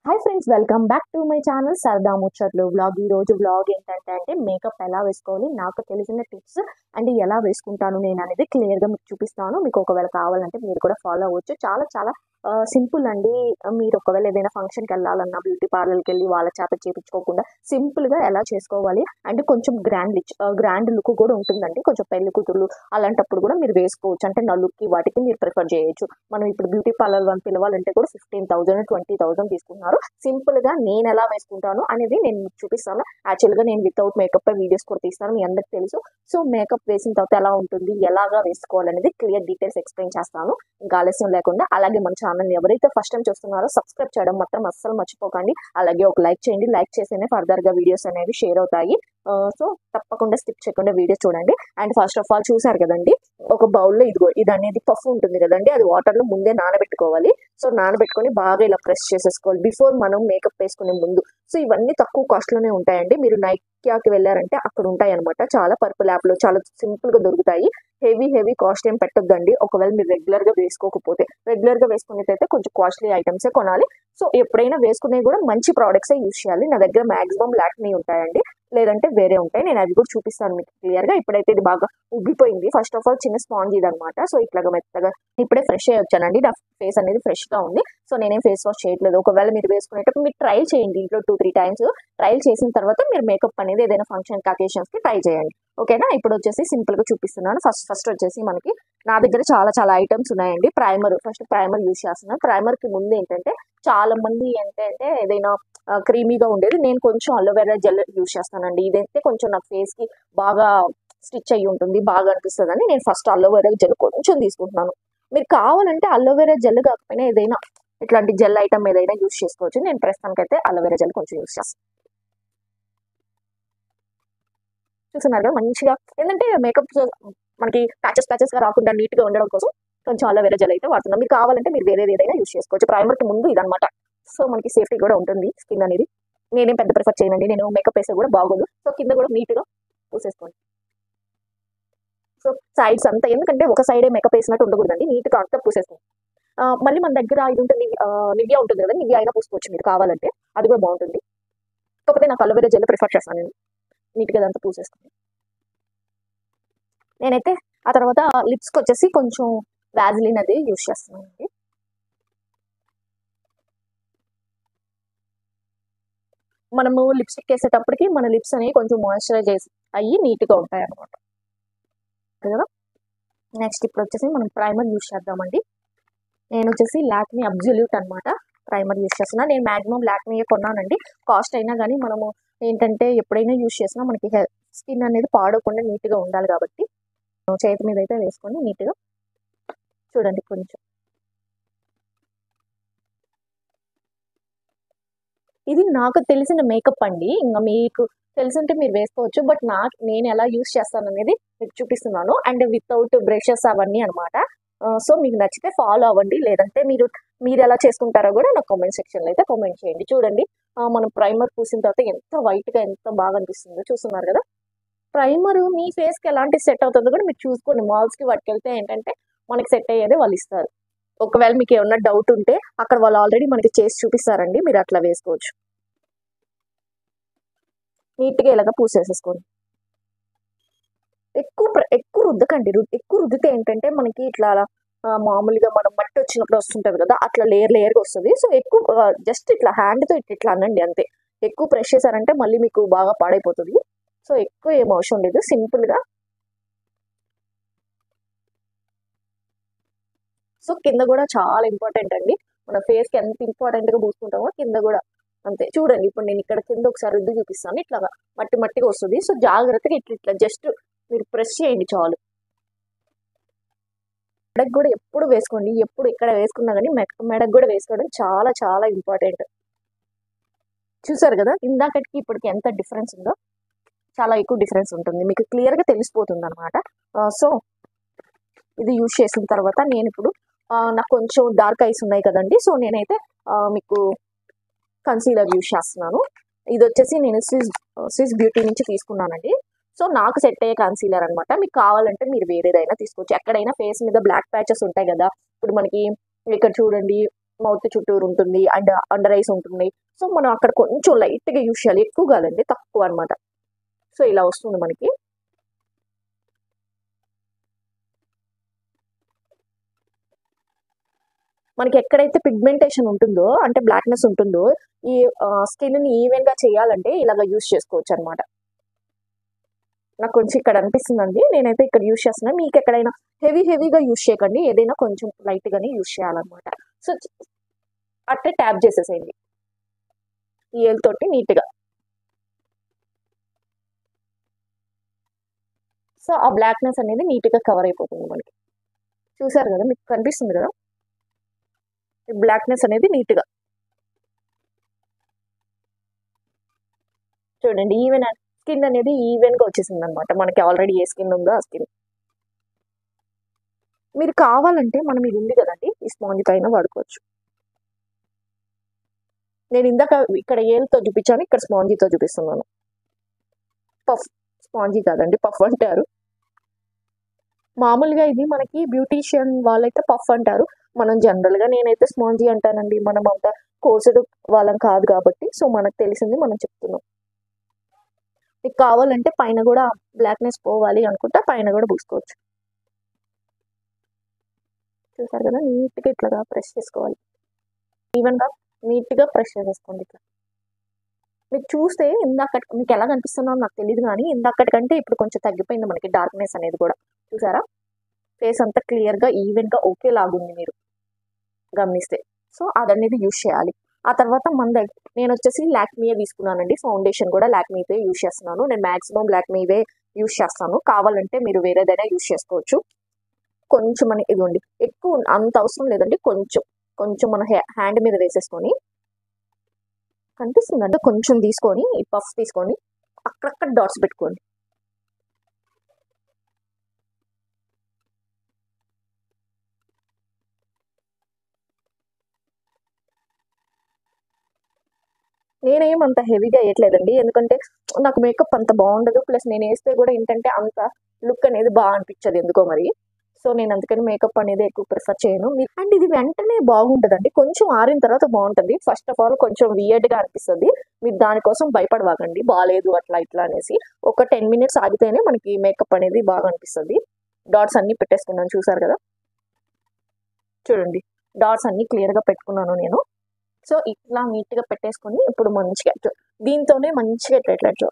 hi friends welcome back to my channel Sarada Muchatlu vlog ఈ రోజు vlog ఏంటంటే అంటే మేకప్ ఎలా వేసుకోవాలి నాకు తెలిసిన టిప్స్ అండ్ ఎలా వేసుకుంటాను నేను అనేది క్లియర్గా మీకు చూపిస్తాను మీకు ఒకవేళ కావాలంటే మీరు కూడా ఫాలో అవ్వచ్చు చాలా చాలా సింపుల్ అండి మీరు ఒకవేళ ఏదైనా ఫంక్షన్కి వెళ్ళాలన్నా బ్యూటీ పార్లర్కి వెళ్ళి వాళ్ళ చేత చేపించుకోకుండా సింపుల్గా ఎలా చేసుకోవాలి అండ్ కొంచెం గ్రాండ్ లిచ్ గ్రాండ్ లుక్ కూడా ఉంటుందండి కొంచెం పెళ్లి కూతుర్లు అలాంటప్పుడు కూడా మీరు వేసుకోవచ్చు అంటే నా లుక్కి వాటికి మీరు ప్రిఫర్ చేయొచ్చు మనం ఇప్పుడు బ్యూటీ పార్లర్ అని పిలవాలంటే కూడా ఫిఫ్టీన్ థౌసండ్ ట్వంటీ థౌసండ్ తీసుకుంటున్నారు సింపుల్ గా నేను ఎలా వేసుకుంటాను అనేది నేను మీకు చూపిస్తాను యాక్చువల్ గా నేను వితౌట్ మేకప్ వీడియోస్ కూడా తీస్తాను మీ అందరికి తెలుసు సో మేకప్ వేసిన తర్వాత ఎలా ఉంటుంది ఎలాగా వేసుకోవాలి అనేది క్లియర్ డీటెయిల్స్ ఎక్స్ప్లెయిన్ చేస్తాను ఇంకా ఆలస్యం లేకుండా అలాగే మన ఛానల్ ఎవరైతే ఫస్ట్ టైం చూస్తున్నారో సబ్స్క్రైబ్ చేయడం మాత్రం అస్సలు మర్చిపోకండి అలాగే ఒక లైక్ చేయండి లైక్ చేస్తేనే ఫర్దర్ గా వీడియోస్ అనేవి షేర్ అవుతాయి సో తప్పకుండా స్కిప్ చేయకుండా వీడియో చూడండి అండ్ ఫస్ట్ ఆఫ్ ఆల్ చూసారు కదండి ఒక బౌల్లో ఇదిగో ఇది అనేది పఫ్ ఉంటుంది కదండి అది వాటర్ లో ముందే నానబెట్టుకోవాలి సో నానబెట్టుకొని బాగా ఇలా ప్రెస్ చేసేసుకోవాలి బిఫోర్ మనం మేకప్ వేసుకునే ముందు సో ఇవన్నీ తక్కువ కాస్ట్ లోనే ఉంటాయండి మీరు నైక్యాకి వెళ్ళారంటే అక్కడ ఉంటాయి అనమాట చాలా పర్పుల్ యాప్ లో చాలా సింపుల్ గా దొరుకుతాయి హెవీ హెవీ కాస్ట్ ఏం పెట్టొద్దండి ఒకవేళ మీరు రెగ్యులర్ గా వేసుకోకపోతే రెగ్యులర్ గా వేసుకునేటైతే కొంచెం కాస్ట్లీ ఐటమ్స్ కొనాలి సో ఎప్పుడైనా వేసుకునే కూడా మంచి ప్రోడక్ట్స్ యూజ్ చేయాలి నా దగ్గర మాక్సిమం లాక్మీ ఉంటాయండి లేదంటే వేరే ఉంటాయి నేను అది కూడా చూపిస్తాను మీకు క్లియర్ గా ఇప్పుడైతే ఇది బాగా ఉబ్బిపోయింది ఫస్ట్ ఆఫ్ ఆల్ చిన్న స్పాంజ్ ఇది అనమాట సో ఇట్లాగా మెత్తగా ఇప్పుడే ఫ్రెష్ అయ్యి వచ్చానండి నా ఫేస్ అనేది ఫ్రెష్ గా ఉంది సో నేనేం ఫేస్ వాష్ చేయట్లేదు ఒకవేళ మీరు వేసుకునేటప్పుడు మీరు ట్రై చేయండి ఇంట్లో టూ త్రీ టైమ్స్ ట్రైల్ చేసిన తర్వాత మీరు మేకప్ అనేది ఏదైనా ఫంక్షన్ అకేషన్స్ కి ట్రై చేయండి ఓకేనా ఇప్పుడు వచ్చేసి సింపుల్ గా చూపిస్తున్నాను ఫస్ట్ ఫస్ట్ వచ్చేసి మనకి నా దగ్గర చాలా చాలా ఐటమ్స్ ఉన్నాయండి ప్రైమర్ ఫస్ట్ ప్రైమర్ యూజ్ చేస్తున్నాను ప్రైమర్ కి ముందు ఏంటంటే చాలా మంది ఏంటంటే ఏదైనా క్రీమీగా ఉండేది నేను కొంచెం అలోవెరా జెల్ యూజ్ చేస్తానండి ఇదైతే కొంచెం నా ఫేస్ కి బాగా స్టిచ్ అయ్యి ఉంటుంది బాగా అనిపిస్తుంది అని నేను ఫస్ట్ అలోవెరా జెల్ కొంచెం తీసుకుంటున్నాను మీరు కావాలంటే అలోవెరా జెల్ కాకపోయినా ఏదైనా ఇట్లాంటి జెల్ ఐటమ్ ఏదైనా యూజ్ చేసుకోవచ్చు నేను ప్రస్తుతానికైతే అలోవెరా జెల్ కొంచెం యూజ్ చేస్తాను చూస్తున్నారు కదా మంచిగా ఏంటంటే మేకప్ మనకి ప్యాచెస్ ప్యాచెస్ గా రాకుండా నీట్ గా ఉండడం కోసం కొంచెం అలోవెరా జెల్ అయితే వాడుతున్నాం మీరు కావాలంటే మీరు వేరే ఏదైనా యూజ్ చేసుకోవచ్చు ప్రైమర్ కి ముందు ఇదనమాట సో మనకి సేఫ్టీ కూడా ఉంటుంది స్కిన్ అనేది నేనేం పెద్ద ప్రిఫర్ చేయనండి నేను మేకప్ వేస్తే కూడా బాగోదు సో కింద కూడా నీట్ గా పూసేసుకోండి సో సైడ్స్ అంతా ఎందుకంటే ఒక సైడే మేకప్ వేసినట్టు ఉండకూడదండి నీట్ గా అంతా పూసేసుకోండి మళ్ళీ మన దగ్గర ఇది ఉంటుంది నివ్యా ఉంటుంది కదా నివ్యా అయినా పూసుకోవచ్చు మీరు కావాలంటే అది కూడా బాగుంటుంది కాకపోతే నాకు అలోవెరా జెల్ ప్రిఫర్ చేస్తాను నేను నీట్గా అదంతా పూసేసుకుని నేనైతే ఆ తర్వాత లిప్స్కి వచ్చేసి కొంచెం వ్యాజిలిన్ అది యూస్ చేస్తున్నానండి మనము లిప్స్టిక్ వేసేటప్పటికి మన లిప్స్ అనేవి కొంచెం మాయిశ్చరైజ్ అయ్యి నీట్గా ఉంటాయి అనమాట కదా నెక్స్ట్ ఇప్పుడు వచ్చేసి మనం ప్రైమర్ యూస్ చేద్దామండి నేను వచ్చేసి లాక్మీ అబ్జల్యూట్ అనమాట ప్రైమర్ యూస్ చేస్తున్నా నేను మాక్సిమం లాక్మీయే కొన్నానండి కాస్ట్ అయినా కానీ మనము ఏంటంటే ఎప్పుడైనా యూస్ చేసినా మనకి స్కిన్ అనేది పాడకుండా నీట్గా ఉండాలి కాబట్టి చేతి మీద అయితే వేసుకొని నీట్గా చూడండి కొంచెం ఇది నాకు తెలిసిన మేకప్ అండి ఇంకా మీకు తెలిసింటే మీరు వేసుకోవచ్చు బట్ నాకు నేను ఎలా యూస్ చేస్తాను అనేది మీకు చూపిస్తున్నాను అండ్ వితౌట్ బ్రషెస్ అవన్నీ అనమాట సో మీకు నచ్చితే ఫాలో అవ్వండి లేదంటే మీరు మీరు ఎలా చేసుకుంటారో కూడా నాకు కామెంట్ సెక్షన్లో అయితే కామెంట్ చేయండి చూడండి మనం ప్రైమర్ పూసిన తర్వాత ఎంత వైట్గా ఎంత బాగా అనిపిస్తుందో చూస్తున్నారు కదా ప్రైమర్ మీ ఫేస్కి ఎలాంటి సెట్ అవుతుందో కూడా మీరు చూసుకోండి మాల్స్కి వాటికి వెళ్తే ఏంటంటే మనకి సెట్ అయ్యేది వాళ్ళు ఇస్తారు ఒకవేళ మీకు ఏమన్నా డౌట్ ఉంటే అక్కడ వాళ్ళు ఆల్రెడీ మనకి చేసి చూపిస్తారండి మీరు అట్లా వేసుకోవచ్చు నీట్గా ఇలాగ పూసేసేసుకోండి ఎక్కువ ఎక్కువ రుద్దకండి ఎక్కువ రుద్దితే ఏంటంటే మనకి ఇట్లా మామూలుగా మనం మట్టి వచ్చినప్పుడు వస్తుంటుంది కదా అట్లా లేయర్ లేయర్గా వస్తుంది సో ఎక్కువ జస్ట్ ఇట్లా హ్యాండ్తో ఇట్లా ఇట్లా అనండి అంతే ఎక్కువ ప్రెస్ చేశారంటే మళ్ళీ మీకు బాగా పాడైపోతుంది సో ఎక్కువ ఏం అవసరం లేదు సింపుల్గా సో కింద కూడా చాలా ఇంపార్టెంట్ అండి మన ఫేస్కి ఎంత ఇంపార్టెంట్గా పూసుకుంటామో కింద కూడా అంతే చూడండి ఇప్పుడు నేను ఇక్కడ కింద ఒకసారి రుద్దు చూపిస్తాను ఇట్లాగా మట్టి మట్టిగా వస్తుంది సో జాగ్రత్తగా ఇట్లా ఇట్లా జస్ట్ మీరు ప్రెస్ చేయండి చాలు మెడకు కూడా ఎప్పుడు వేసుకోండి ఎప్పుడు ఎక్కడ వేసుకున్నా కానీ మెడకు కూడా వేసుకోవడం చాలా చాలా ఇంపార్టెంట్ చూసారు కదా ఇందాకటికి ఇప్పటికి ఎంత డిఫరెన్స్ ఉందో చాలా ఎక్కువ డిఫరెన్స్ ఉంటుంది మీకు క్లియర్గా తెలిసిపోతుంది అనమాట సో ఇది యూజ్ చేసిన తర్వాత నేను ఇప్పుడు నాకు కొంచెం డార్క్ ఐస్ ఉన్నాయి కదండి సో నేనైతే మీకు కన్సీలర్ యూజ్ చేస్తున్నాను ఇది వచ్చేసి నేను స్విస్ స్విస్ బ్యూటీ నుంచి తీసుకున్నానండి సో నాకు సెట్ అయ్యే కన్సీలర్ అనమాట మీకు కావాలంటే మీరు వేరేదైనా తీసుకోవచ్చు ఎక్కడైనా ఫేస్ మీద బ్లాక్ ప్యాచెస్ ఉంటాయి కదా ఇప్పుడు మనకి ఇక్కడ చూడండి మౌత్ చుట్టూరు ఉంటుంది అండ్ అండర్ ఐస్ ఉంటుంది సో మనం అక్కడ కొంచెం లైట్గా యూస్ చేయాలి ఎక్కువ కాదండి తక్కువ అనమాట సో ఇలా వస్తుంది మనకి మనకి ఎక్కడైతే పిగ్మెంటేషన్ ఉంటుందో అంటే బ్లాక్నెస్ ఉంటుందో ఈ స్కిన్ని ఈవెన్గా చేయాలంటే ఇలాగ యూస్ చేసుకోవచ్చు అనమాట నాకు కొంచెం ఇక్కడ అనిపిస్తుందండి నేనైతే ఇక్కడ యూస్ చేస్తున్నాను మీకు ఎక్కడైనా హెవీ హెవీగా యూస్ చేయకండి ఏదైనా కొంచెం లైట్గానే యూస్ చేయాలన్నమాట సో అట్టే ట్యాప్ చేసేసేయండి ఈ ఏలుతోటి నీట్గా సో ఆ బ్లాక్నెస్ అనేది నీట్గా కవర్ అయిపోతుంది మనకి చూసారు కదా మీకు కనిపిస్తుంది కదా ఈ బ్లాక్నెస్ అనేది నీట్గా చూడండి ఈవెన్ స్కిన్ అనేది ఈవెన్గా వచ్చేసింది అనమాట మనకి ఆల్రెడీ ఏ స్కిన్ ఉందో ఆ స్కిన్ మీరు కావాలంటే మనం ఇది ఉంది కదండి ఈ స్పాంజ్ పైన వాడుకోవచ్చు నేను ఇందాక ఇక్కడ ఏలుతో చూపించాను ఇక్కడ స్పాంజీతో చూపిస్తున్నాను పఫ్ స్పాంజీ కాదండి పఫ్ అంటారు మామూలుగా ఇది మనకి బ్యూటీషియన్ వాళ్ళైతే పఫ్ అంటారు మనం జనరల్గా నేనైతే స్పాంజీ అంటానండి మనం అంత కోర్సుడు వాళ్ళం కాదు కాబట్టి సో మనకు తెలిసింది మనం చెప్తున్నాం మీకు కావాలంటే పైన కూడా బ్లాక్నెస్ పోవాలి అనుకుంటే పైన కూడా పూసుకోవచ్చు చూసారు కదా నీట్గా ఇట్లాగా ప్రెస్ చేసుకోవాలి ఈవెన్గా నీట్గా ప్రెస్ చేసేసుకోండి ఇట్లా మీకు చూస్తే ఇందాక మీకు ఎలా కనిపిస్తుందో నాకు తెలియదు కానీ ఇందాకటికంటే ఇప్పుడు కొంచెం తగ్గిపోయింది మనకి డార్క్నెస్ అనేది కూడా చూసారా ఫేస్ అంతా క్లియర్గా ఈవెన్గా ఒకేలాగుంది మీరు గమనిస్తే సో అదనేది యూస్ చేయాలి ఆ తర్వాత మన దగ్గర నేను వచ్చేసి లాక్మీయే తీసుకున్నానండి ఫౌండేషన్ కూడా లాక్మీదే యూస్ చేస్తున్నాను నేను మాక్సిమం లాక్మీవే యూస్ చేస్తాను కావాలంటే మీరు వేరేదైనా యూస్ చేసుకోవచ్చు కొంచెం అని ఇదిగోండి ఎక్కువ అంత అవసరం లేదండి కొంచెం కొంచెం మన హ్యాండ్ మీద వేసేసుకొని కనిపిస్తుందంటే కొంచెం తీసుకొని ఈ పఫ్ తీసుకొని అక్కడక్కడ డాట్స్ పెట్టుకోండి నేనేం అంత హెవీగా వేయట్లేదండి ఎందుకంటే నాకు మేకప్ అంత బాగుండదు ప్లస్ నేను వేస్తే కూడా ఏంటంటే అంత లుక్ అనేది బాగా అనిపించదు ఎందుకో మరి సో నేను అందుకని మేకప్ అనేది ఎక్కువ ప్రిఫర్ చేయను అండ్ ఇది వెంటనే బాగుంటుందండి కొంచెం ఆరిన తర్వాత బాగుంటుంది ఫస్ట్ ఆఫ్ ఆల్ కొంచెం వియర్డ్గా అనిపిస్తుంది మీరు దానికోసం భయపడవాకండి బాగాలేదు అట్లా ఇట్లా అనేసి ఒక టెన్ మినిట్స్ ఆగితేనే మనకి మేకప్ అనేది బాగా అనిపిస్తుంది డాట్స్ అన్ని పెట్టేసుకున్నాను చూసారు కదా చూడండి డాట్స్ అన్ని క్లియర్గా పెట్టుకున్నాను నేను సో ఇట్లా నీట్గా పెట్టేసుకొని ఇప్పుడు మంచిగా దీంతోనే మంచిగా ఇట్లా ఇట్లా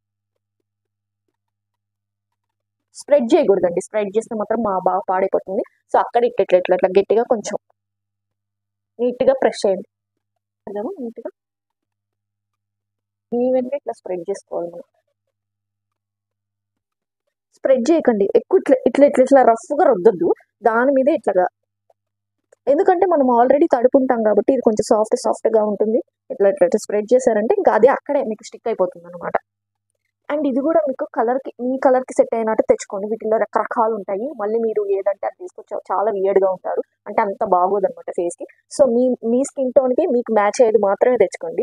స్ప్రెడ్ చేయకూడదండి స్ప్రెడ్ చేస్తే మాత్రం మా బాగా పాడైపోతుంది సో అక్కడ ఇట్లా ఇట్లా ఇట్లా ఇట్లా గట్టిగా కొంచెం నీట్గా ప్రెస్ చేయండి కదా నీట్గా ఈవెన్గా ఇట్లా స్ప్రెడ్ చేసుకోవాలి మనం స్ప్రెడ్ చేయకండి ఎక్కువ ఇట్లా ఇట్లా ఇట్లా ఇట్లా రఫ్గా రుద్దొద్దు దాని మీదే ఇట్లాగా ఎందుకంటే మనం ఆల్రెడీ తడుపుంటాం కాబట్టి ఇది కొంచెం సాఫ్ట్ సాఫ్ట్గా ఉంటుంది ఇట్లా ఇట్లా స్ప్రెడ్ చేశారంటే ఇంకా అది అక్కడే మీకు స్టిక్ అయిపోతుంది అనమాట అండ్ ఇది కూడా మీకు కలర్కి మీ కలర్కి సెట్ అయినట్టు తెచ్చుకోండి వీటిలో రకరకాలు ఉంటాయి మళ్ళీ మీరు ఏదంటే అది తీసుకొచ్చి చాలా వియర్డ్గా ఉంటారు అంటే అంత బాగోదు అనమాట ఫేస్కి సో మీ మీ స్కిన్ టోన్కి మీకు మ్యాచ్ అయ్యేది మాత్రమే తెచ్చుకోండి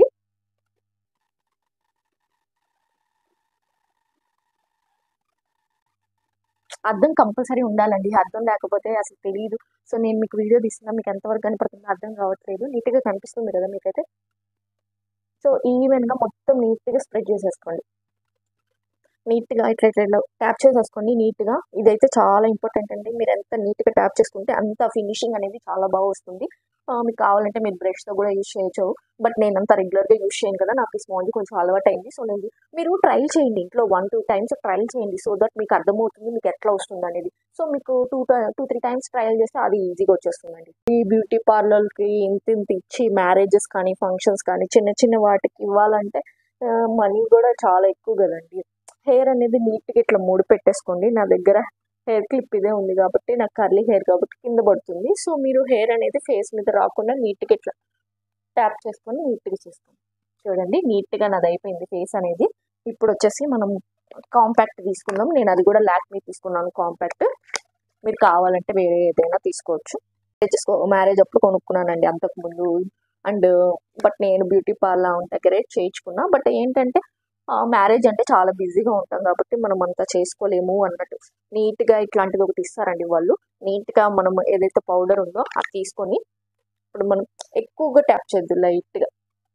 అర్థం కంపల్సరీ ఉండాలండి అర్థం లేకపోతే అసలు తెలియదు సో నేను మీకు వీడియో తీస్తున్నా మీకు ఎంతవరకు కనపడుతుందో అర్థం కావట్లేదు నీట్గా కనిపిస్తుంది కదా మీకైతే సో ఈవెన్గా మొత్తం నీట్గా స్ప్రెడ్ చేసేసుకోండి నీట్గా ఇట్లా ఇట్లా ట్యాప్ చేసేసుకోండి నీట్గా ఇదైతే చాలా ఇంపార్టెంట్ అండి మీరు ఎంత నీట్గా ట్యాప్ చేసుకుంటే అంత ఫినిషింగ్ అనేది చాలా బాగా వస్తుంది మీకు కావాలంటే మీరు బ్రష్తో కూడా యూజ్ చేయొచ్చు బట్ నేను అంత రెగ్యులర్గా యూజ్ చేయను కదా నాకు ఈ స్పాంజ్ కొంచెం అలవాటు అయింది సో నేను మీరు ట్రైల్ చేయండి ఇంట్లో వన్ టూ టైమ్స్ ట్రైల్ చేయండి సో దట్ మీకు అర్థమవుతుంది మీకు ఎట్లా వస్తుంది అనేది సో మీకు two two three times trial చేస్తే అది ఈజీగా వచ్చేస్తుందండి ఈ బ్యూటీ పార్లర్కి ఇంత ఇంత ఇచ్చి మ్యారేజెస్ కానీ ఫంక్షన్స్ కానీ చిన్న చిన్న వాటికి ఇవ్వాలంటే మనీ కూడా చాలా ఎక్కువ కదండి హెయిర్ అనేది నీట్గా ఇట్లా ముడి పెట్టేసుకోండి నా దగ్గర హెయిర్ క్లిప్ ఇదే ఉంది కాబట్టి నాకు కర్లీ హెయిర్ కాబట్టి కింద పడుతుంది సో మీరు హెయిర్ అనేది ఫేస్ మీద రాకుండా నీట్గా ఇట్లా ట్యాప్ చేసుకొని నీట్గా చేసుకోండి చూడండి నీట్గా నాది అయిపోయింది ఫేస్ అనేది ఇప్పుడు వచ్చేసి మనం కాంపాక్ట్ తీసుకుందాం నేను అది కూడా లాక్మీ తీసుకున్నాను కాంపాక్ట్ మీరు కావాలంటే వేరే ఏదైనా తీసుకోవచ్చు చేసుకో మ్యారేజ్ అప్పుడు కొనుక్కున్నానండి అంతకుముందు అండ్ బట్ నేను బ్యూటీ పార్లర్ దగ్గరే చేయించుకున్నా బట్ ఏంటంటే మ్యారేజ్ అంటే చాలా బిజీగా ఉంటాం కాబట్టి మనం అంతా చేసుకోలేము అన్నట్టు నీట్గా ఇట్లాంటిది ఒకటి ఇస్తారండి వాళ్ళు నీట్గా మనం ఏదైతే పౌడర్ ఉందో అది తీసుకొని ఇప్పుడు మనం ఎక్కువగా ట్యాప్ చేయొద్దు లైట్గా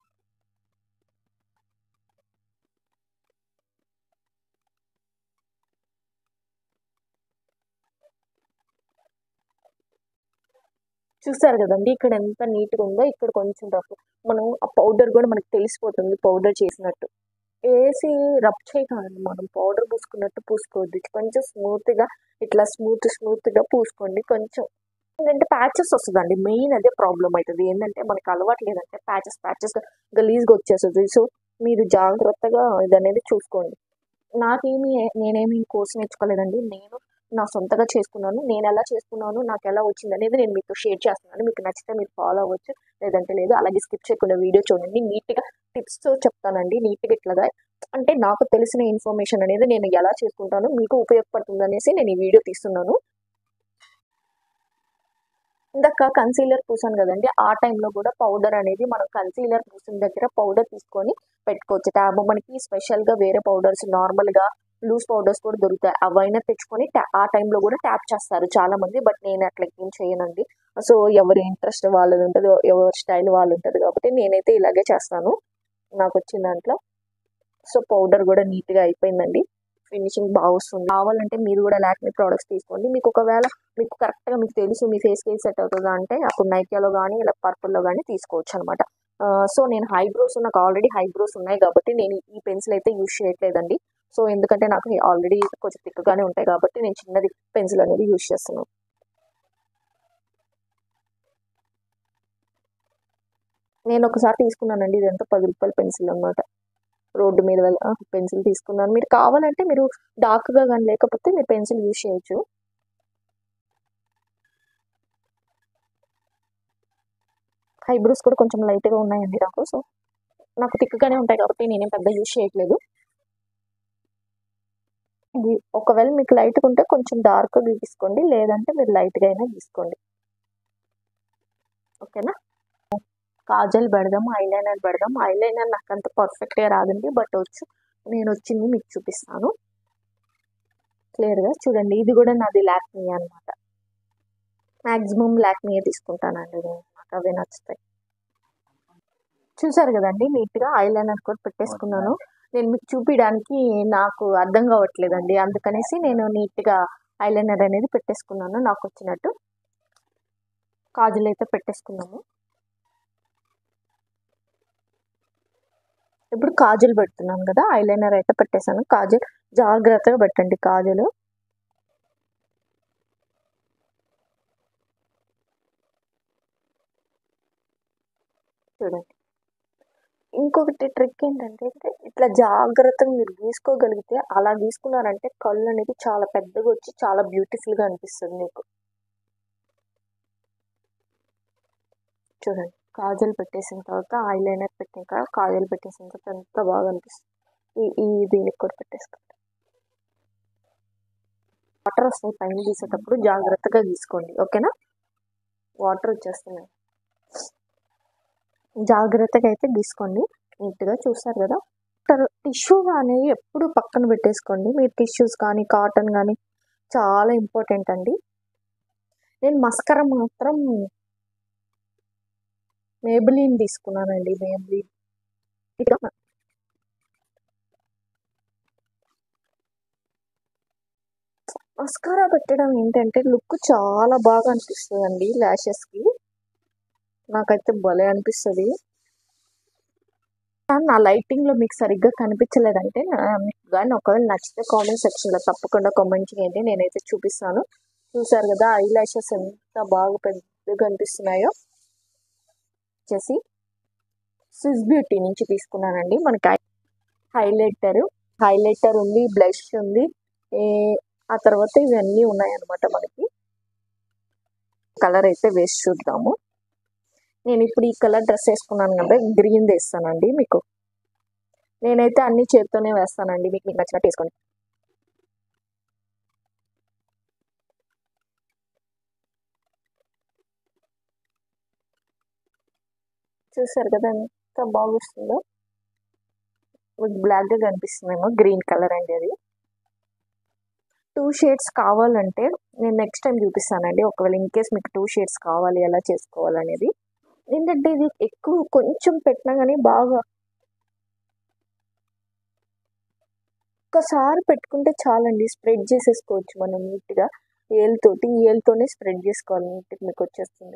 చూసారు కదండి ఇక్కడ ఎంత నీట్గా ఉందో ఇక్కడ కొంచెం రఫ్ మనం ఆ పౌడర్ కూడా మనకు తెలిసిపోతుంది పౌడర్ చేసినట్టు వేసి రబ్ చేయకండి మనం పౌడర్ పూసుకున్నట్టు పూసుకోవద్దు కొంచెం స్మూత్గా ఇట్లా స్మూత్ స్మూత్గా పూసుకోండి కొంచెం ఏంటంటే ప్యాచెస్ వస్తుందండి మెయిన్ అదే ప్రాబ్లం అవుతుంది ఏంటంటే మనకి అలవాటు లేదంటే ప్యాచెస్ ప్యాచెస్ గలీజ్గా వచ్చేస్తుంది సో మీరు జాగ్రత్తగా ఇది అనేది చూసుకోండి నాకేమి నేనేమి కోర్స్ నేర్చుకోలేదండి నేను నా సొంతగా చేసుకున్నాను నేను ఎలా చేసుకున్నాను నాకు ఎలా వచ్చింది అనేది నేను మీతో షేర్ చేస్తున్నాను మీకు నచ్చితే మీరు ఫాలో అవ్వచ్చు లేదంటే లేదు అలాగే స్కిప్ చేయకుండా వీడియో చూడండి నీట్గా టిప్స్ చెప్తానండి నీట్గా ఇట్లాగా అంటే నాకు తెలిసిన ఇన్ఫర్మేషన్ అనేది నేను ఎలా చేసుకుంటానో మీకు ఉపయోగపడుతుంది అనేసి నేను ఈ వీడియో తీస్తున్నాను ఇందాక కన్సీలర్ పూసాను కదండి ఆ టైంలో కూడా పౌడర్ అనేది మనం కన్సీలర్ పూసిన దగ్గర పౌడర్ తీసుకొని పెట్టుకోవచ్చు ట్యాబ్ మనకి స్పెషల్గా వేరే పౌడర్స్ నార్మల్గా లూజ్ పౌడర్స్ కూడా దొరుకుతాయి అవైనా తెచ్చుకొని ఆ టైంలో కూడా ట్యాప్ చేస్తారు చాలా మంది బట్ నేను అట్లా ఏం చేయనండి సో ఎవరి ఇంట్రెస్ట్ వాళ్ళది ఉంటుంది ఎవరి స్టైల్ వాళ్ళు ఉంటుంది కాబట్టి నేనైతే ఇలాగే చేస్తాను నాకు వచ్చిన దాంట్లో సో పౌడర్ కూడా నీట్గా అయిపోయిందండి ఫినిషింగ్ బాగా వస్తుంది కావాలంటే మీరు కూడా లాక్మీ ప్రోడక్ట్స్ తీసుకోండి మీకు ఒకవేళ మీకు కరెక్ట్గా మీకు తెలుసు మీ ఫేస్కి సెట్ అవుతుందా అంటే అప్పుడు నైకియాలో కానీ ఇలా పర్పుల్లో కానీ తీసుకోవచ్చు అనమాట సో నేను హైబ్రోస్ నాకు ఆల్రెడీ హైబ్రోస్ ఉన్నాయి కాబట్టి నేను ఈ పెన్సిల్ అయితే యూజ్ చేయట్లేదండి సో ఎందుకంటే నాకు ఆల్రెడీ కొంచెం తిక్కగానే ఉంటాయి కాబట్టి నేను చిన్నది పెన్సిల్ అనేది యూజ్ చేస్తున్నాను నేను ఒకసారి తీసుకున్నానండి ఇదంతా పది రూపాయల పెన్సిల్ అనమాట రోడ్డు మీద పెన్సిల్ తీసుకున్నాను మీరు కావాలంటే మీరు డార్క్గా కానీ లేకపోతే మీరు పెన్సిల్ యూజ్ చేయొచ్చు హైబ్రోస్ కూడా కొంచెం లైట్గా ఉన్నాయండి నాకు సో నాకు తిక్కగానే ఉంటాయి కాబట్టి నేనేం పెద్ద యూజ్ చేయట్లేదు ఇది ఒకవేళ మీకు లైట్గా ఉంటే కొంచెం డార్క్గా గీసుకోండి లేదంటే మీరు లైట్గా అయినా గీసుకోండి ఓకేనా కాజల్ పెడదాం ఐలైనర్ పెడదాం ఐలైనర్ నాకు అంత పర్ఫెక్ట్గా రాదండి బట్ వచ్చు నేను వచ్చింది మీకు చూపిస్తాను క్లియర్గా చూడండి ఇది కూడా నాది లాక్మీ అనమాట మ్యాక్సిమం లాక్మీయే తీసుకుంటానండి నేను నాకు అవే నచ్చుతాయి చూసారు కదండి నీట్గా ఐలైనర్ కూడా పెట్టేసుకున్నాను నేను మీకు చూపించడానికి నాకు అర్థం కావట్లేదండి అందుకనేసి నేను నీట్గా ఐలైనర్ అనేది పెట్టేసుకున్నాను నాకు వచ్చినట్టు కాజులు అయితే పెట్టేసుకున్నాము ఇప్పుడు కాజల్ పెడుతున్నాను కదా ఐలైనర్ అయితే పెట్టేశాను కాజల్ జాగ్రత్తగా పెట్టండి కాజలు చూడండి ఇంకొకటి ట్రిక్ ఏంటంటే ఇట్లా జాగ్రత్తగా మీరు గీసుకోగలిగితే అలా గీసుకున్నారంటే కళ్ళు అనేది చాలా పెద్దగా వచ్చి చాలా బ్యూటిఫుల్గా అనిపిస్తుంది మీకు చూడండి కాజల్ పెట్టేసిన తర్వాత ఐలైనర్ పెట్టిన తర్వాత కాజల్ పెట్టేసిన తర్వాత ఎంత బాగా అనిపిస్తుంది ఈ ఈ దీనికి కూడా పెట్టేసుకోండి వాటర్ వస్తాయి పైన తీసేటప్పుడు జాగ్రత్తగా గీసుకోండి ఓకేనా వాటర్ వచ్చేస్తున్నాయి జాగ్రత్తగా అయితే గీసుకోండి నీట్గా చూస్తారు కదా టిష్యూ కానీ ఎప్పుడు పక్కన పెట్టేసుకోండి మీరు టిష్యూస్ కానీ కాటన్ కానీ చాలా ఇంపార్టెంట్ అండి నేను మస్కర మాత్రం మేబిలిన్ తీసుకున్నానండి మేబిలిన్ మస్కారా పెట్టడం ఏంటంటే లుక్ చాలా బాగా అనిపిస్తుంది అండి ల్యాషెస్కి నాకైతే భలే అనిపిస్తుంది నా లైటింగ్లో మీకు సరిగ్గా కనిపించలేదంటే మీకు కానీ ఒకవేళ నచ్చితే కామెంట్ సెక్షన్లో తప్పకుండా కామెంట్ చేయండి నేనైతే చూపిస్తాను చూసారు కదా ఐ ల్యాషెస్ ఎంత బాగా పెద్దగా అనిపిస్తున్నాయో వచ్చేసి స్విస్ బ్యూటీ నుంచి తీసుకున్నానండి మనకి హైలైటర్ హైలైటర్ ఉంది బ్లష్ ఉంది ఆ తర్వాత ఇవన్నీ ఉన్నాయన్నమాట మనకి కలర్ అయితే వేసి చూద్దాము నేను ఇప్పుడు ఈ కలర్ డ్రెస్ వేసుకున్నాను కదా గ్రీన్ వేస్తానండి మీకు నేనైతే అన్ని చేత్తోనే వేస్తానండి మీకు మీకు నచ్చినట్టు వేసుకోండి చూసారు కదా ఎంత బాగా వస్తుందో మీకు బ్లాక్గా కనిపిస్తుందేమో గ్రీన్ కలర్ అండి అది టూ షేడ్స్ కావాలంటే నేను నెక్స్ట్ టైం చూపిస్తానండి ఒకవేళ ఇన్ కేస్ మీకు టూ షేడ్స్ కావాలి ఎలా చేసుకోవాలనేది ఏంటంటే ఇది ఎక్కువ కొంచెం పెట్టినా కానీ బాగా ఒక్కసారి పెట్టుకుంటే చాలండి స్ప్రెడ్ చేసేసుకోవచ్చు మనం నీట్గా ఏలుతోటి ఏలుతోనే స్ప్రెడ్ చేసుకోవాలి నీట్గా మీకు వచ్చేస్తుంది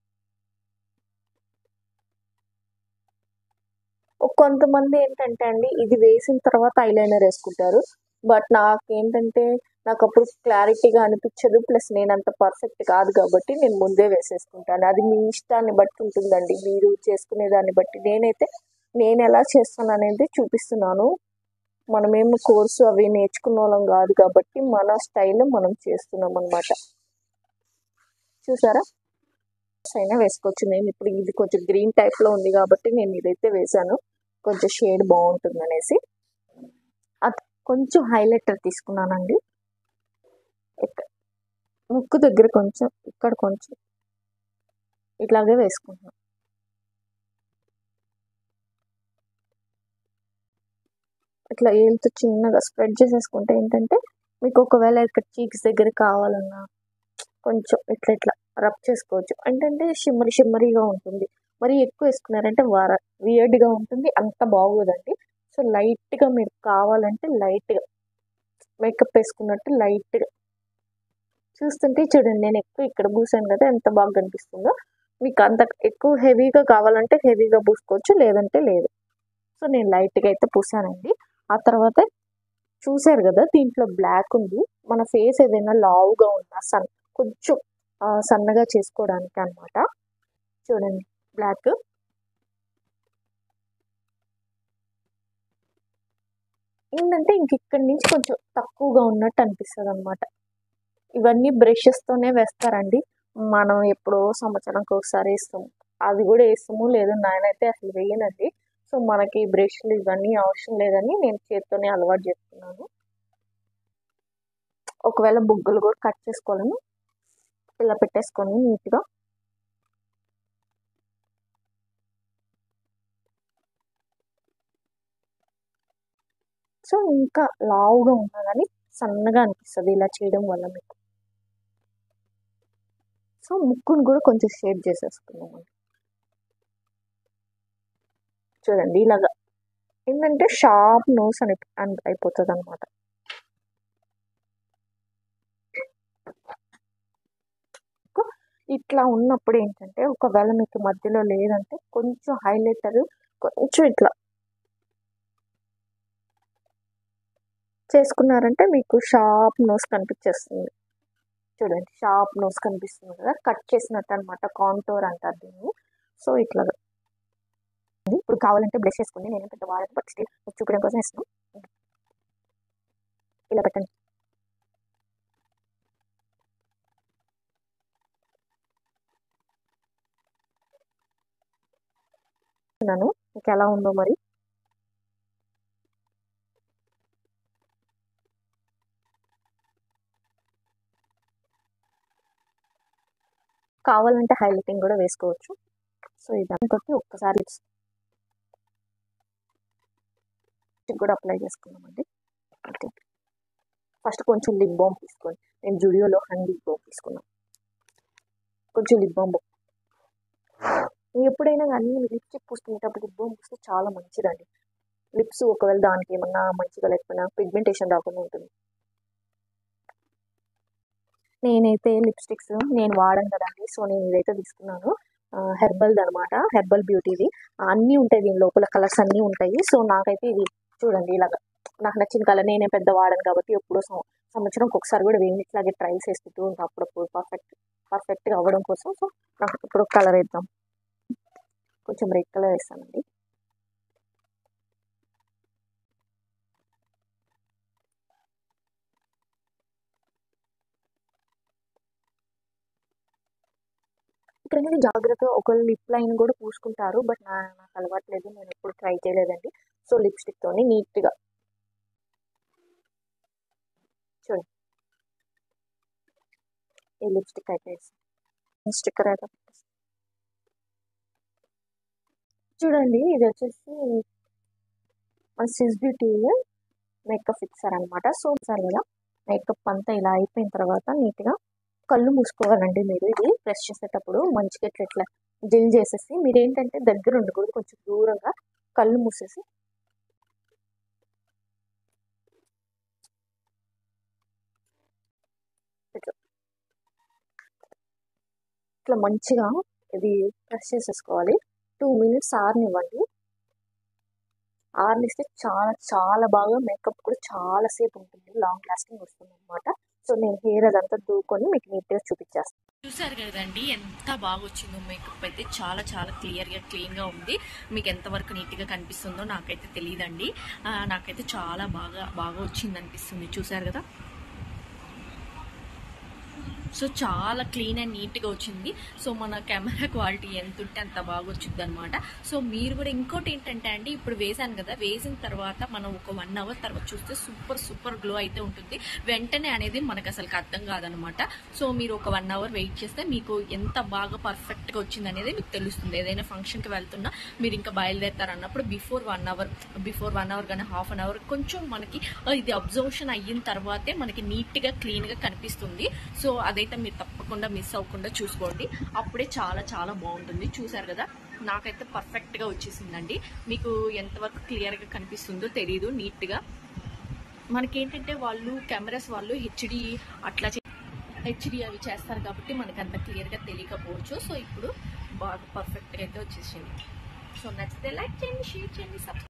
కొంతమంది ఏంటంటే అండి ఇది వేసిన తర్వాత ఐలైనర్ వేసుకుంటారు బట్ నాకేంటంటే నాకు అప్పుడు క్లారిటీగా అనిపించదు ప్లస్ నేను అంత పర్ఫెక్ట్ కాదు కాబట్టి నేను ముందే వేసేసుకుంటాను అది మీ ఇష్టాన్ని బట్టి ఉంటుందండి మీరు చేసుకునే దాన్ని బట్టి నేనైతే నేను ఎలా చేస్తాను అనేది చూపిస్తున్నాను మనమేమో కోర్సు అవి నేర్చుకున్న వాళ్ళం కాదు కాబట్టి మన స్టైల్లో మనం చేస్తున్నాం అనమాట చూసారా అయినా వేసుకోవచ్చు నేను ఇప్పుడు ఇది కొంచెం గ్రీన్ టైప్లో ఉంది కాబట్టి నేను ఇదైతే వేసాను కొంచెం షేడ్ బాగుంటుంది అనేసి అది కొంచెం హైలైటర్ తీసుకున్నానండి ముక్కు దగ్గర కొంచెం ఇక్కడ కొంచెం ఇట్లాగే వేసుకుంటున్నాను ఇట్లా ఏళ్ళతో చిన్నగా స్ప్రెడ్ చేసేసుకుంటే ఏంటంటే మీకు ఒకవేళ ఇక్కడ చీక్స్ దగ్గర కావాలన్నా కొంచెం ఇట్లా ఇట్లా రబ్ చేసుకోవచ్చు ఏంటంటే షిమ్మరి షిమ్మరీగా ఉంటుంది మరి ఎక్కువ వేసుకున్నారంటే వర వియర్డ్గా ఉంటుంది అంత బాగోదండి సో లైట్గా మీరు కావాలంటే లైట్గా మేకప్ వేసుకున్నట్టు లైట్గా చూస్తుంటే చూడండి నేను ఎక్కువ ఇక్కడ పూసాను కదా ఎంత బాగా కనిపిస్తుందో మీకు అంత ఎక్కువ హెవీగా కావాలంటే హెవీగా పూసుకోవచ్చు లేదంటే లేదు సో నేను లైట్గా అయితే పూసానండి ఆ తర్వాత చూసారు కదా దీంట్లో బ్లాక్ ఉంది మన ఫేస్ ఏదైనా లావుగా ఉన్నా సన్ కొంచెం సన్నగా చేసుకోవడానికి అనమాట చూడండి బ్లాక్ ఏంటంటే ఇంక ఇక్కడి నుంచి కొంచెం తక్కువగా ఉన్నట్టు అనిపిస్తుంది అనమాట ఇవన్నీ బ్రషెస్తోనే వేస్తారండి మనం ఎప్పుడో సంవత్సరానికి ఒకసారి వేస్తాము అది కూడా వేస్తాము లేదు నేనైతే అసలు వేయనండి సో మనకి బ్రష్లు ఇవన్నీ అవసరం లేదని నేను చేత్తోనే అలవాటు చేస్తున్నాను ఒకవేళ బుగ్గలు కూడా కట్ చేసుకోవాలని ఇలా పెట్టేసుకొని నీట్గా సో ఇంకా లావుగా ఉన్నా కానీ సన్నగా అనిపిస్తుంది ఇలా చేయడం వల్ల మీకు సో ముక్కును కూడా కొంచెం షేప్ చేసేసుకున్నాం చూడండి ఇలాగా ఏంటంటే షార్ప్ నోస్ అని అయిపోతుంది అనమాట ఇట్లా ఉన్నప్పుడు ఏంటంటే ఒకవేళ మీకు మధ్యలో లేదంటే కొంచెం హైలైటర్ కొంచెం ఇట్లా చేసుకున్నారంటే మీకు షార్ప్ నోస్ కనిపించేస్తుంది చూడండి షార్ప్ నోస్ కనిపిస్తుంది కదా కట్ చేసినట్టు అనమాట కాంటోర్ అంటారు దీన్ని సో ఇట్లా ఇప్పుడు కావాలంటే బ్రష్ చేసుకోండి నేను పెద్ద వాడను బట్ స్టిల్ చూపించడం కోసం ఇస్తాను ఇలా పెట్టండి మీకు ఎలా ఉందో మరి కావాలంటే హైలైటింగ్ కూడా వేసుకోవచ్చు సో ఇదంతా ఒక్కసారి లిప్స్ కూడా అప్లై చేసుకున్నామండి ఓకే ఫస్ట్ కొంచెం లిప్ బామ్ తీసుకోండి నేను జుడియోలో హండ్ లిప్ బామ్ తీసుకున్నాను కొంచెం లిప్ బామ్ ఎప్పుడైనా కానీ లిప్స్టిక్ పూసుకునేటప్పుడు లిప్ బామ్ పూస్తే చాలా మంచిదండి లిప్స్ ఒకవేళ దానికి ఏమన్నా మంచిగా లేకపోయినా పిగ్మెంటేషన్ రాకుండా ఉంటుంది నేనైతే లిప్స్టిక్స్ నేను వాడను కదండి సో నేను ఇదైతే తీసుకున్నాను హెర్బల్ది అనమాట హెర్బల్ బ్యూటీది అన్నీ ఉంటాయి దీని లోపల కలర్స్ అన్నీ ఉంటాయి సో నాకైతే ఇది చూడండి ఇలాగ నాకు నచ్చిన కలర్ నేనే పెద్ద వాడను కాబట్టి ఎప్పుడో సంవత్సరంకి ఒకసారి కూడా వేయండి ఇట్లాగే ట్రైల్స్ వేసుకుంటూ ఉంటాం అప్పుడప్పుడు పర్ఫెక్ట్ పర్ఫెక్ట్గా అవ్వడం కోసం సో నాకు ఇప్పుడు కలర్ వేద్దాం కొంచెం రెడ్ కలర్ వేస్తానండి ఇక్కడ అనేది జాగ్రత్తగా ఒక లిప్ లైన్ కూడా పూసుకుంటారు బట్ నా నాకు అలవాట్లేదు నేను ఎప్పుడు ట్రై చేయలేదండి సో లిప్స్టిక్తోని నీట్గా చూడండి ఈ లిప్స్టిక్ అయితే స్టిక్కర్ అయితే చూడండి ఇది వచ్చేసి మన సిస్ బ్యూటీ మేకప్ ఫిక్సర్ అనమాట సో సార్ కదా మేకప్ అంతా ఇలా అయిపోయిన తర్వాత నీట్గా కళ్ళు మూసుకోవాలండి మీరు ఇది ప్రెస్ చేసేటప్పుడు మంచిగా ఇట్లా ఇట్లా జెల్ చేసేసి మీరు ఏంటంటే దగ్గర ఉండకూడదు కొంచెం దూరంగా కళ్ళు మూసేసి ఇట్లా ఇట్లా మంచిగా ఇది ప్రెస్ చేసేసుకోవాలి టూ మినిట్స్ ఆరనివ్వండి ఆరనిస్తే చాలా చాలా బాగా మేకప్ కూడా చాలా సేపు ఉంటుంది లాంగ్ లాస్టింగ్ వస్తుంది అనమాట సో నేను హెయిర్ అదంతా దూకొని మీకు నీట్గా చూపించేస్తాను చూసారు కదండి ఎంత బాగా వచ్చిందో మేకప్ అయితే చాలా చాలా క్లియర్గా క్లీన్గా ఉంది మీకు ఎంతవరకు నీట్గా కనిపిస్తుందో నాకైతే తెలియదండి ఆ, నాకైతే చాలా బాగా బాగా వచ్చింది అనిపిస్తుంది చూసారు కదా సో చాలా క్లీన్ అండ్ నీట్గా వచ్చింది సో మన కెమెరా క్వాలిటీ ఎంత ఉంటే అంత బాగా వచ్చింది అనమాట సో మీరు కూడా ఇంకోటి ఏంటంటే అండి ఇప్పుడు వేసాను కదా వేసిన తర్వాత మనం ఒక వన్ అవర్ తర్వాత చూస్తే సూపర్ సూపర్ గ్లో అయితే ఉంటుంది వెంటనే అనేది మనకు అసలు అర్థం కాదనమాట సో మీరు ఒక వన్ అవర్ వెయిట్ చేస్తే మీకు ఎంత బాగా పర్ఫెక్ట్గా వచ్చింది అనేది మీకు తెలుస్తుంది ఏదైనా ఫంక్షన్కి వెళ్తున్నా మీరు ఇంకా బయలుదేరుతారు అన్నప్పుడు before one hour before one hour కానీ హాఫ్ అన్ అవర్ కొంచెం మనకి ఆ, ఇది అబ్జర్వేషన్ అయిన తర్వాతే మనకి నీట్గా క్లీన్గా కనిపిస్తుంది సో అదైతే మీరు తప్పకుండా మిస్ అవ్వకుండా చూసుకోండి అప్పుడే చాలా చాలా బాగుంటుంది చూసారు కదా నాకైతే పర్ఫెక్ట్గా వచ్చేసిందండి మీకు ఎంతవరకు క్లియర్గా కనిపిస్తుందో తెలియదు నీట్గా మనకేంటంటే వాళ్ళు కెమెరాస్ వాళ్ళు హెచ్డి అట్లా హెచ్డి అవి చేస్తారు కాబట్టి మనకు అంత క్లియర్గా తెలియకపోవచ్చు సో ఇప్పుడు బాగా పర్ఫెక్ట్గా అయితే వచ్చేసింది సో నచ్చితే లైక్ చేయండి షేర్ చేయండి సబ్స్క్రైబ్